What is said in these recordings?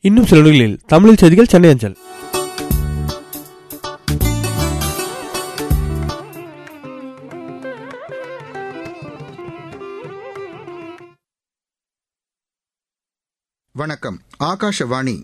இன்னும் சில நொடிகளில் தமிழில் செய்திகள் சென்னை அஞ்சல் வணக்கம் ஆகாஷவாணி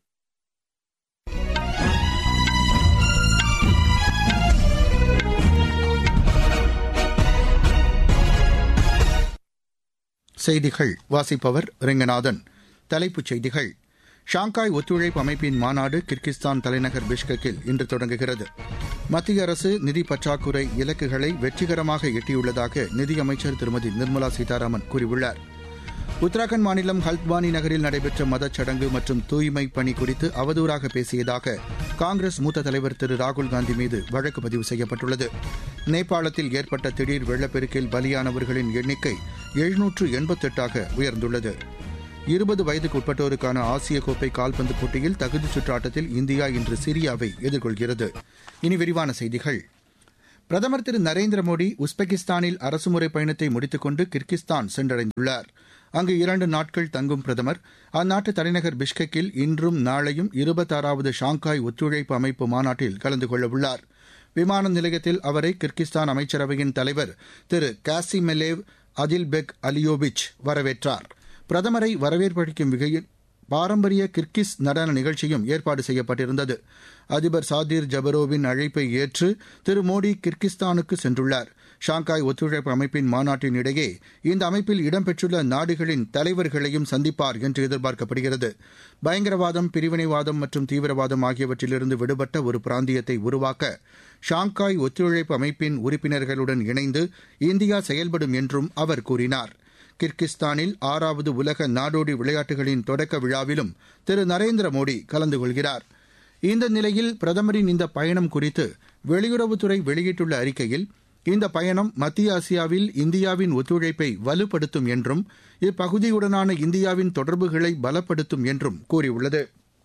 செய்திகள் வாசிப்பவர் ரெங்கநாதன் தலைப்புச் செய்திகள் ஷாங்காய் ஒத்துழைப்பு அமைப்பின் மாநாடு கிர்கிஸ்தான் தலைநகர் பிஷ்கெக்கில் இன்று தொடங்குகிறது மத்திய அரசு நிதி பற்றாக்குறை இலக்குகளை வெற்றிகரமாக எட்டியுள்ளதாக நிதியமைச்சர் திருமதி நிர்மலா சீதாராமன் கூறியுள்ளார் உத்தராகண்ட் மாநிலம் ஹல்த்வானி நகரில் நடைபெற்ற மதச்சடங்கு மற்றும் தூய்மை பணி குறித்து அவதூறாக பேசியதாக காங்கிரஸ் மூத்த தலைவர் திரு ராகுல் காந்தி மீது வழக்கு பதிவு செய்யப்பட்டுள்ளது நேபாளத்தில் ஏற்பட்ட திடீர் வெள்ளப்பெருக்கில் பலியானவர்களின் எண்ணிக்கை எழுநூற்று எண்பத்தெட்டாக உயர்ந்துள்ளது இருபது வயதுக்கு உட்பட்டோருக்கான ஆசிய கோப்பை கால்பந்து போட்டியில் தகுதிச் சுற்று ஆட்டத்தில் இந்தியா இன்று சிரியாவை எதிர்கொள்கிறது இனி விரிவான செய்திகள் பிரதமர் திரு நரேந்திர மோடி உஸ்பெகிஸ்தானில் அரசுமுறை பயணத்தை முடித்துக்கொண்டு கிர்கிஸ்தான் சென்றடைந்துள்ளார் அங்கு இரண்டு நாட்கள் தங்கும் பிரதமர் அந்நாட்டு தலைநகர் பிஷ்கெக்கில் இன்றும் நாளையும் இருபத்தாறாவது ஷாங்காய் ஒத்துழைப்பு அமைப்பு மாநாட்டில் கலந்து கொள்ளவுள்ளார் விமான நிலையத்தில் அவரை கிர்கிஸ்தான் அமைச்சரவையின் தலைவர் திரு காசிமெலேவ் அதில்பெக் அலியோவிச் வரவேற்றார் பிரதமரை வரவேற்பளிக்கும் வகையில் பாரம்பரிய கிர்கிஸ் நடன நிகழ்ச்சியும் ஏற்பாடு செய்யப்பட்டிருந்தது அதிபர் சாதிர் ஜபரோவின் அழைப்பை ஏற்று திரு மோடி கிர்கிஸ்தானுக்கு சென்றுள்ளார் ஷாங்காய் ஒத்துழைப்பு அமைப்பின் மாநாட்டின் இடையே இந்த அமைப்பில் இடம்பெற்றுள்ள நாடுகளின் தலைவர்களையும் சந்திப்பார் என்று எதிர்பார்க்கப்படுகிறது பயங்கரவாதம் பிரிவினைவாதம் மற்றும் தீவிரவாதம் ஆகியவற்றிலிருந்து விடுபட்ட ஒரு பிராந்தியத்தை உருவாக்க ஷாங்காய் ஒத்துழைப்பு அமைப்பின் உறுப்பினர்களுடன் இணைந்து இந்தியா செயல்படும் என்றும் அவர் கூறினார் கிர்கிஸ்தானில் ஆறாவது உலக நாடோடி விளையாட்டுகளின் தொடக்க விழாவிலும் திரு நரேந்திர மோடி கலந்து கொள்கிறார் இந்த நிலையில் பிரதமரின் இந்த பயணம் குறித்து வெளியுறவுத்துறை வெளியிட்டுள்ள அறிக்கையில் இந்த பயணம் மத்திய ஆசியாவில் இந்தியாவின் ஒத்துழைப்பை வலுப்படுத்தும் என்றும் இப்பகுதியுடனான இந்தியாவின் தொடர்புகளை பலப்படுத்தும் என்றும் கூறியுள்ளது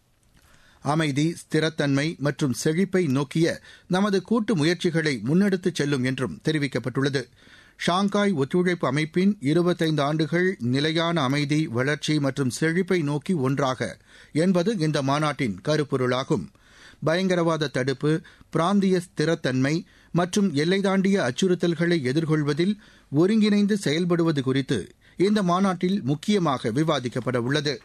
அமைதி ஸ்திரத்தன்மை மற்றும் செழிப்பை நோக்கிய நமது கூட்டு முயற்சிகளை முன்னெடுத்துச் செல்லும் என்றும் தெரிவிக்கப்பட்டுள்ளது ஷாங்காய் ஒத்துழைப்பு அமைப்பின் இருபத்தைந்து ஆண்டுகள் நிலையான அமைதி வளர்ச்சி மற்றும் செழிப்பை நோக்கி ஒன்றாக என்பது இந்த மாநாட்டின் கருப்பொருளாகும் பயங்கரவாத தடுப்பு பிராந்திய ஸ்திரத்தன்மை மற்றும் எல்லை தாண்டிய அச்சுறுத்தல்களை எதிர்கொள்வதில் ஒருங்கிணைந்து செயல்படுவது குறித்து இந்த மாநாட்டில் முக்கியமாக விவாதிக்கப்பட உள்ளது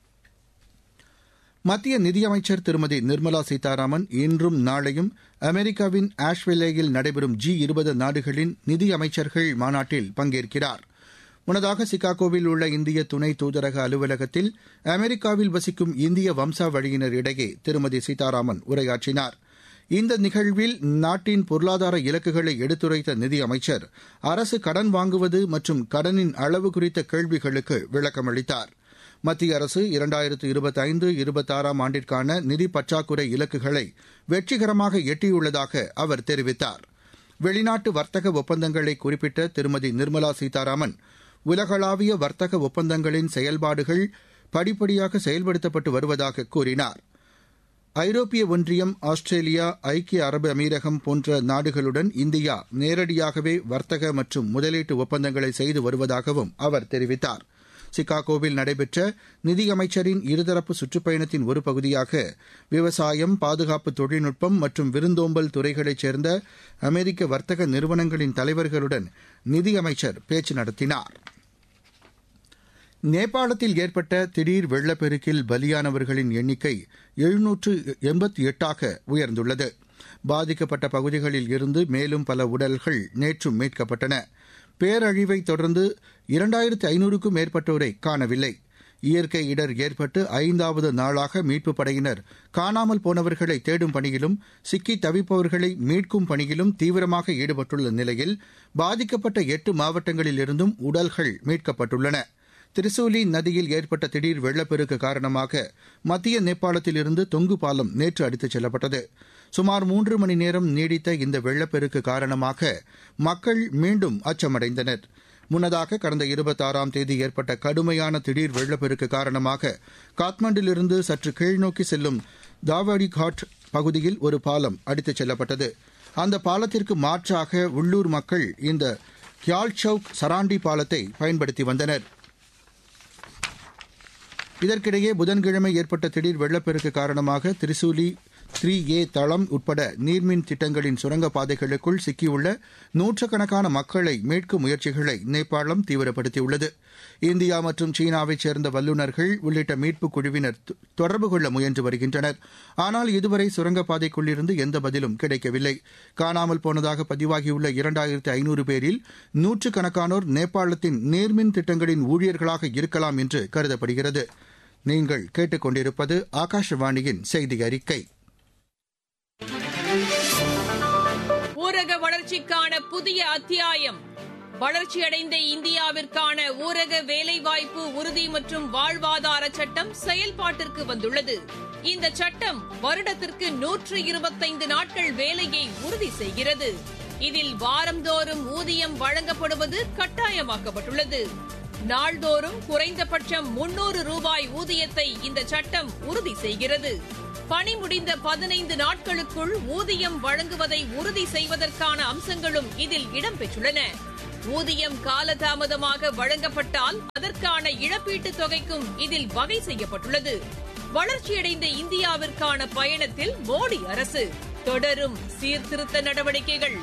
மத்திய நிதியமைச்சர் திருமதி நிர்மலா சீதாராமன் இன்றும் நாளையும் அமெரிக்காவின் ஆஷ்வெல்லேயில் நடைபெறும் ஜி இருபது நாடுகளின் நிதியமைச்சர்கள் மாநாட்டில் பங்கேற்கிறார் முன்னதாக சிகாகோவில் உள்ள இந்திய துணை தூதரக அலுவலகத்தில் அமெரிக்காவில் வசிக்கும் இந்திய வம்சாவழியினர் இடையே திருமதி சீதாராமன் உரையாற்றினார் இந்த நிகழ்வில் நாட்டின் பொருளாதார இலக்குகளை எடுத்துரைத்த நிதியமைச்சர் அரசு கடன் வாங்குவது மற்றும் கடனின் அளவு குறித்த கேள்விகளுக்கு விளக்கமளித்தார் மத்திய அரசு இரண்டாயிரத்து இருபத்தைந்து இருபத்தாறாம் ஆண்டிற்கான நிதி பற்றாக்குறை இலக்குகளை வெற்றிகரமாக எட்டியுள்ளதாக அவர் தெரிவித்தார் வெளிநாட்டு வர்த்தக ஒப்பந்தங்களை குறிப்பிட்ட திருமதி நிர்மலா சீதாராமன் உலகளாவிய வர்த்தக ஒப்பந்தங்களின் செயல்பாடுகள் படிப்படியாக செயல்படுத்தப்பட்டு வருவதாக கூறினார் ஐரோப்பிய ஒன்றியம் ஆஸ்திரேலியா ஐக்கிய அரபு அமீரகம் போன்ற நாடுகளுடன் இந்தியா நேரடியாகவே வர்த்தக மற்றும் முதலீட்டு ஒப்பந்தங்களை செய்து வருவதாகவும் அவர் தெரிவித்தார் சிகாகோவில் நடைபெற்ற நிதியமைச்சரின் இருதரப்பு சுற்றுப்பயணத்தின் ஒரு பகுதியாக விவசாயம் பாதுகாப்பு தொழில்நுட்பம் மற்றும் விருந்தோம்பல் துறைகளைச் சேர்ந்த அமெரிக்க வர்த்தக நிறுவனங்களின் தலைவர்களுடன் நிதியமைச்சர் பேச்சு நடத்தினார் நேபாளத்தில் ஏற்பட்ட திடீர் வெள்ளப்பெருக்கில் பலியானவர்களின் எண்ணிக்கை எழுநூற்று எண்பத்தி எட்டாக உயர்ந்துள்ளது பாதிக்கப்பட்ட பகுதிகளில் இருந்து மேலும் பல உடல்கள் நேற்றும் மீட்கப்பட்டன பேரழிவை தொடர்ந்து இரண்டாயிரத்து ஐநூறுக்கும் மேற்பட்டோரை காணவில்லை இயற்கை இடர் ஏற்பட்டு ஐந்தாவது நாளாக மீட்புப் படையினர் காணாமல் போனவர்களை தேடும் பணியிலும் சிக்கி தவிப்பவர்களை மீட்கும் பணியிலும் தீவிரமாக ஈடுபட்டுள்ள நிலையில் பாதிக்கப்பட்ட எட்டு மாவட்டங்களில் இருந்தும் உடல்கள் மீட்கப்பட்டுள்ளன திரிசூலி நதியில் ஏற்பட்ட திடீர் வெள்ளப்பெருக்கு காரணமாக மத்திய நேபாளத்திலிருந்து தொங்கு பாலம் நேற்று அடித்துச் செல்லப்பட்டது சுமார் மூன்று மணி நேரம் நீடித்த இந்த வெள்ளப்பெருக்கு காரணமாக மக்கள் மீண்டும் அச்சமடைந்தனர் முன்னதாக கடந்த இருபத்தாறாம் தேதி ஏற்பட்ட கடுமையான திடீர் வெள்ளப்பெருக்கு காரணமாக காத்மண்டிலிருந்து சற்று கீழ்நோக்கி செல்லும் தாவடி காட் பகுதியில் ஒரு பாலம் அடித்துச் செல்லப்பட்டது அந்த பாலத்திற்கு மாற்றாக உள்ளூர் மக்கள் இந்த கியால் சவுக் சராண்டி பாலத்தை பயன்படுத்தி வந்தனர் இதற்கிடையே புதன்கிழமை ஏற்பட்ட திடீர் வெள்ளப்பெருக்கு காரணமாக திரிசூலி த்ரீ ஏ தளம் உட்பட நீர்மின் திட்டங்களின் சுரங்கப் பாதைகளுக்குள் சிக்கியுள்ள நூற்றுக்கணக்கான மக்களை மீட்கும் முயற்சிகளை நேபாளம் தீவிரப்படுத்தியுள்ளது இந்தியா மற்றும் சீனாவைச் சேர்ந்த வல்லுநர்கள் உள்ளிட்ட மீட்புக் குழுவினர் தொடர்பு கொள்ள முயன்று வருகின்றனர் ஆனால் இதுவரை சுரங்கப் பாதைக்குள்ளிருந்து எந்த பதிலும் கிடைக்கவில்லை காணாமல் போனதாக பதிவாகியுள்ள இரண்டாயிரத்து ஐநூறு பேரில் நூற்றுக்கணக்கானோர் நேபாளத்தின் நீர்மின் திட்டங்களின் ஊழியர்களாக இருக்கலாம் என்று கருதப்படுகிறது நீங்கள் கேட்டுக்கொண்டிருப்பது ஆகாஷவாணியின் செய்தி அறிக்கை ஊரக வளர்ச்சிக்கான புதிய அத்தியாயம் வளர்ச்சியடைந்த இந்தியாவிற்கான ஊரக வேலைவாய்ப்பு உறுதி மற்றும் வாழ்வாதார சட்டம் செயல்பாட்டிற்கு வந்துள்ளது இந்த சட்டம் வருடத்திற்கு நூற்று இருபத்தைந்து நாட்கள் வேலையை உறுதி செய்கிறது இதில் வாரந்தோறும் ஊதியம் வழங்கப்படுவது கட்டாயமாக்கப்பட்டுள்ளது நாள்தோறும் குறைந்தபட்சம் முன்னூறு ரூபாய் ஊதியத்தை இந்த சட்டம் உறுதி செய்கிறது பணி முடிந்த பதினைந்து நாட்களுக்குள் ஊதியம் வழங்குவதை உறுதி செய்வதற்கான அம்சங்களும் இதில் இடம்பெற்றுள்ளன ஊதியம் காலதாமதமாக வழங்கப்பட்டால் அதற்கான இழப்பீட்டுத் தொகைக்கும் இதில் வகை செய்யப்பட்டுள்ளது வளர்ச்சியடைந்த இந்தியாவிற்கான பயணத்தில் மோடி அரசு தொடரும் சீர்திருத்த நடவடிக்கைகள்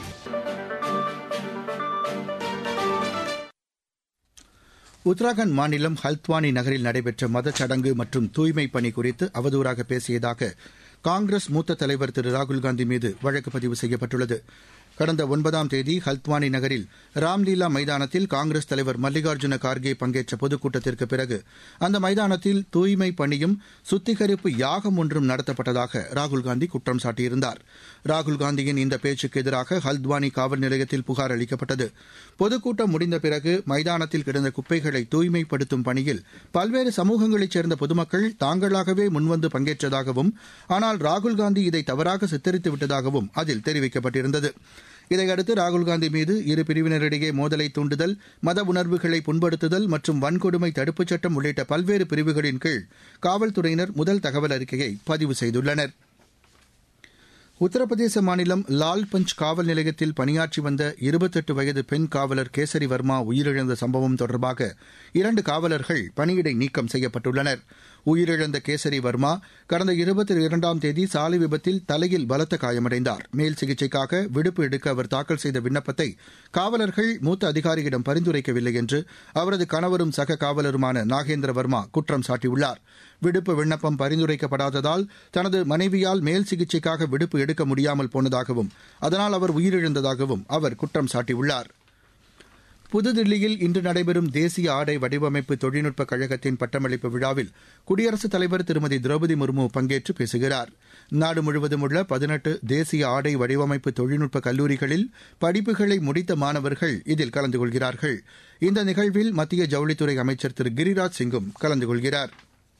உத்தராகண்ட் மாநிலம் ஹல்த்வானி நகரில் நடைபெற்ற மதச்சடங்கு மற்றும் தூய்மை பணி குறித்து அவதூறாக பேசியதாக காங்கிரஸ் மூத்த தலைவர் திரு ராகுல்காந்தி மீது வழக்கு பதிவு செய்யப்பட்டுள்ளது கடந்த ஒன்பதாம் தேதி ஹல்த்வானி நகரில் ராம்லீலா மைதானத்தில் காங்கிரஸ் தலைவர் மல்லிகார்ஜுன கார்கே பங்கேற்ற பொதுக்கூட்டத்திற்கு பிறகு அந்த மைதானத்தில் தூய்மை பணியும் சுத்திகரிப்பு யாகம் ஒன்றும் நடத்தப்பட்டதாக ராகுல்காந்தி குற்றம் சாட்டியிருந்தார் ராகுல்காந்தியின் இந்த பேச்சுக்கு எதிராக ஹல்த்வானி காவல் நிலையத்தில் புகார் அளிக்கப்பட்டது பொதுக்கூட்டம் முடிந்த பிறகு மைதானத்தில் கிடந்த குப்பைகளை தூய்மைப்படுத்தும் பணியில் பல்வேறு சமூகங்களைச் சேர்ந்த பொதுமக்கள் தாங்களாகவே முன்வந்து பங்கேற்றதாகவும் ஆனால் ராகுல்காந்தி இதை தவறாக சித்தரித்து விட்டதாகவும் அதில் தெரிவிக்கப்பட்டிருந்தது இதையடுத்து ராகுல்காந்தி மீது இரு பிரிவினரிடையே மோதலை தூண்டுதல் மத உணர்வுகளை புண்படுத்துதல் மற்றும் வன்கொடுமை தடுப்புச் சட்டம் உள்ளிட்ட பல்வேறு பிரிவுகளின் கீழ் காவல்துறையினர் முதல் தகவல் அறிக்கையை பதிவு செய்துள்ளனர் உத்தரப்பிரதேச மாநிலம் லால்பஞ்ச் காவல் நிலையத்தில் பணியாற்றி வந்த இருபத்தெட்டு வயது பெண் காவலர் கேசரி வர்மா உயிரிழந்த சம்பவம் தொடர்பாக இரண்டு காவலர்கள் பணியிடை நீக்கம் செய்யப்பட்டுள்ளனர் உயிரிழந்த கேசரி வர்மா கடந்த இருபத்தி இரண்டாம் தேதி சாலை விபத்தில் தலையில் பலத்த காயமடைந்தார் மேல் சிகிச்சைக்காக விடுப்பு எடுக்க அவர் தாக்கல் செய்த விண்ணப்பத்தை காவலர்கள் மூத்த அதிகாரியிடம் பரிந்துரைக்கவில்லை என்று அவரது கணவரும் சக காவலருமான நாகேந்திர வர்மா குற்றம் சாட்டியுள்ளார் விடுப்பு விண்ணப்பம் பரிந்துரைக்கப்படாததால் தனது மனைவியால் மேல் சிகிச்சைக்காக விடுப்பு எடுக்க முடியாமல் போனதாகவும் அதனால் அவர் உயிரிழந்ததாகவும் அவர் குற்றம் சாட்டியுள்ளார் புதுதில்லியில் இன்று நடைபெறும் தேசிய ஆடை வடிவமைப்பு தொழில்நுட்ப கழகத்தின் பட்டமளிப்பு விழாவில் குடியரசுத் தலைவர் திருமதி திரௌபதி முர்மு பங்கேற்று பேசுகிறார் நாடு முழுவதும் உள்ள பதினெட்டு தேசிய ஆடை வடிவமைப்பு தொழில்நுட்ப கல்லூரிகளில் படிப்புகளை முடித்த மாணவர்கள் இதில் கலந்து கொள்கிறார்கள் இந்த நிகழ்வில் மத்திய ஜவுளித்துறை அமைச்சர் திரு கிரிராஜ் சிங்கும் கலந்து கொள்கிறார்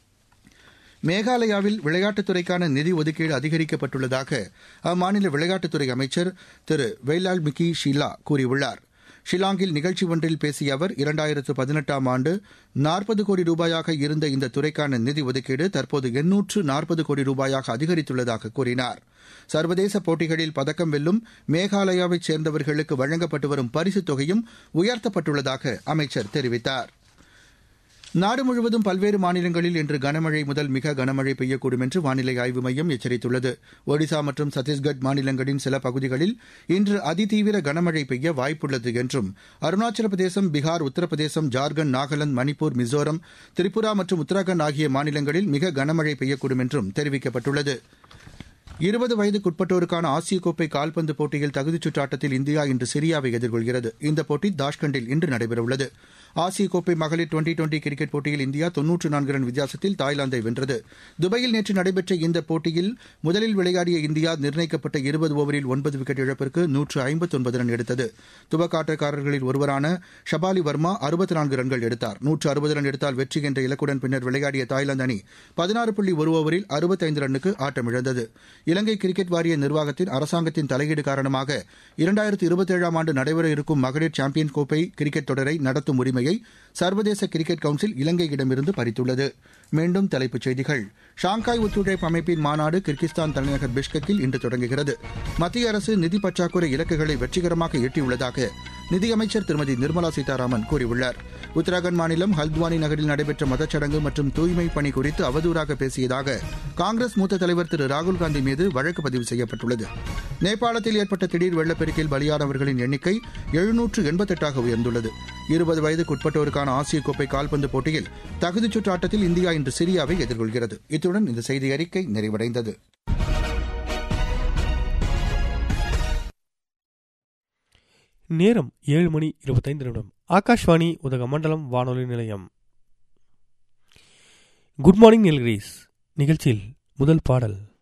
மேகாலயாவில் விளையாட்டுத்துறைக்கான நிதி ஒதுக்கீடு அதிகரிக்கப்பட்டுள்ளதாக அம்மாநில விளையாட்டுத்துறை அமைச்சர் திரு வெய்லால் மிக்கி ஷிலா கூறியுள்ளார் ஷிலாங்கில் நிகழ்ச்சி ஒன்றில் பேசிய அவர் இரண்டாயிரத்து பதினெட்டாம் ஆண்டு நாற்பது கோடி ரூபாயாக இருந்த இந்த துறைக்கான நிதி ஒதுக்கீடு தற்போது எண்ணூற்று நாற்பது கோடி ரூபாயாக அதிகரித்துள்ளதாக கூறினார் சர்வதேச போட்டிகளில் பதக்கம் வெல்லும் மேகாலயாவைச் சேர்ந்தவர்களுக்கு வழங்கப்பட்டு வரும் பரிசுத் தொகையும் உயர்த்தப்பட்டுள்ளதாக அமைச்சர் தெரிவித்தார் நாடு முழுவதும் பல்வேறு மாநிலங்களில் இன்று கனமழை முதல் மிக கனமழை பெய்யக்கூடும் என்று வானிலை ஆய்வு மையம் எச்சரித்துள்ளது ஒடிசா மற்றும் சத்தீஸ்கட் மாநிலங்களின் சில பகுதிகளில் இன்று அதிதீவிர கனமழை பெய்ய வாய்ப்புள்ளது என்றும் அருணாச்சல பிரதேசம் பீகார் உத்தரப்பிரதேசம் ஜார்க்கண்ட் நாகாலாந்து மணிப்பூர் மிசோரம் திரிபுரா மற்றும் உத்தரகாண்ட் ஆகிய மாநிலங்களில் மிக கனமழை பெய்யக்கூடும் என்றும் தெரிவிக்கப்பட்டுள்ளது இருபது வயதுக்குட்பட்டோருக்கான ஆசிய கோப்பை கால்பந்து போட்டியில் தகுதிச் சுற்று ஆட்டத்தில் இந்தியா இன்று சிரியாவை எதிர்கொள்கிறது இந்த போட்டி தாஷ்கண்டில் இன்று நடைபெறவுள்ளது ஆசிய கோப்பை மகளிர் டுவெண்டி டுவெண்டி கிரிக்கெட் போட்டியில் இந்தியா தொன்னூற்று நான்கு ரன் வித்தியாசத்தில் தாய்லாந்தை வென்றது துபாயில் நேற்று நடைபெற்ற இந்த போட்டியில் முதலில் விளையாடிய இந்தியா நிர்ணயிக்கப்பட்ட இருபது ஓவரில் ஒன்பது விக்கெட் இழப்பிற்கு நூற்று ஐம்பத்தொன்பது ரன் எடுத்தது துவக்க ஆட்டக்காரர்களில் ஒருவரான ஷபாலி வர்மா அறுபத்தி நான்கு ரன்கள் எடுத்தார் நூற்று அறுபது ரன் எடுத்தால் வெற்றி என்ற இலக்குடன் பின்னர் விளையாடிய தாய்லாந்து அணி பதினாறு புள்ளி ஒரு ஓவரில் அறுபத்தைந்து ரன்னுக்கு ஆட்டமிழந்தது இலங்கை கிரிக்கெட் வாரிய நிர்வாகத்தின் அரசாங்கத்தின் தலையீடு காரணமாக இரண்டாயிரத்து இருபத்தேழாம் ஆண்டு நடைபெற இருக்கும் மகளிர் சாம்பியன் கோப்பை கிரிக்கெட் தொடரை நடத்தும் உரிமையை சர்வதேச கிரிக்கெட் கவுன்சில் இலங்கையிடமிருந்து பறித்துள்ளது மீண்டும் தலைப்புச் செய்திகள் ஷாங்காய் ஒத்துழைப்பு அமைப்பின் மாநாடு கிர்கிஸ்தான் தலைநகர் பிஷ்கெக்கில் இன்று தொடங்குகிறது மத்திய அரசு நிதி பற்றாக்குறை இலக்குகளை வெற்றிகரமாக எட்டியுள்ளதாக நிதியமைச்சர் திருமதி நிர்மலா சீதாராமன் கூறியுள்ளார் உத்தராகண்ட் மாநிலம் ஹல்த்வானி நகரில் நடைபெற்ற மதச்சடங்கு மற்றும் தூய்மை பணி குறித்து அவதூறாக பேசியதாக காங்கிரஸ் மூத்த தலைவர் திரு ராகுல்காந்தி மீது வழக்கு பதிவு செய்யப்பட்டுள்ளது நேபாளத்தில் ஏற்பட்ட திடீர் வெள்ளப்பெருக்கில் பலியானவர்களின் எண்ணிக்கை எழுநூற்று எண்பத்தெட்டாக உயர்ந்துள்ளது இருபது வயதுக்குட்பட்டோருக்கான ஆசிய கோப்பை கால்பந்து போட்டியில் தகுதிச் சுற்று ஆட்டத்தில் இந்தியா இன்று சிரியாவை எதிர்கொள்கிறது இத்துடன் இந்த செய்தி அறிக்கை நிறைவடைந்தது நேரம் ஏழு மணி இருபத்தைந்து நிமிடம் ஆகாஷ்வாணி உதகமண்டலம் வானொலி நிலையம் குட் மார்னிங் நில்கிரீஸ் நிகழ்ச்சியில் முதல் பாடல்